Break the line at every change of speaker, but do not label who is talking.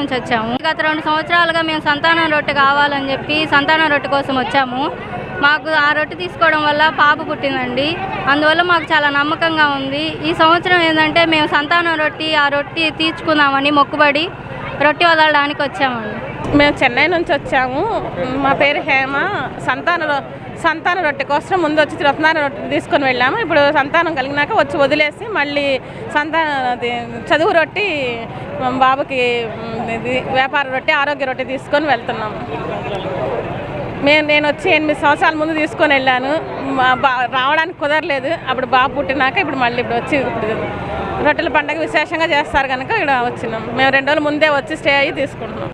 నుంచి వచ్చాము గత రెండు సంవత్సరాలుగా మేము సంతానం రొట్టె కావాలని చెప్పి సంతానం రొట్టె కోసం వచ్చాము మాకు ఆ రొట్టె తీసుకోవడం వల్ల పాప పుట్టిందండి అందువల్ల మాకు చాలా నమ్మకంగా ఉంది ఈ సంవత్సరం ఏంటంటే మేము సంతానం రొట్టి ఆ రొట్టి తీర్చుకుందామని మొక్కుబడి రొట్టె వదలడానికి వచ్చామండి
మేము చెన్నై నుంచి వచ్చాము మా పేరు హేమ సంతాన రొ- సంతాన రొట్టె కోసం ముందు వచ్చి రత్నాన రొట్టె తీసుకొని వెళ్ళాము ఇప్పుడు సంతానం కలిగినాక వచ్చి వదిలేసి మళ్ళీ సంతాన అది చదువు రొట్టి మా బాబుకి మ్, ఇది వ్యాపార రొట్టె ఆరోగ్య రొట్టె తీసుకొని వెళ్తున్నాము మేము నేను వచ్చి ఎనిమిది సంవత్సరాల ముందు తీసుకొని వెళ్ళాను మా బా రావడానికి కుదరలేదు అప్పుడు బాబు పుట్టినాక ఇప్పుడు మళ్ళీ ఇప్పుడు వచ్చి ఇప్పుడు రొట్టెల పండగ విశేషంగా చేస్తారు కనుక ఇక్కడ వచ్చినాం మేము రెండు రోజుల ముందే వచ్చి స్టే అయ్యి తీసుకుంటున్నాం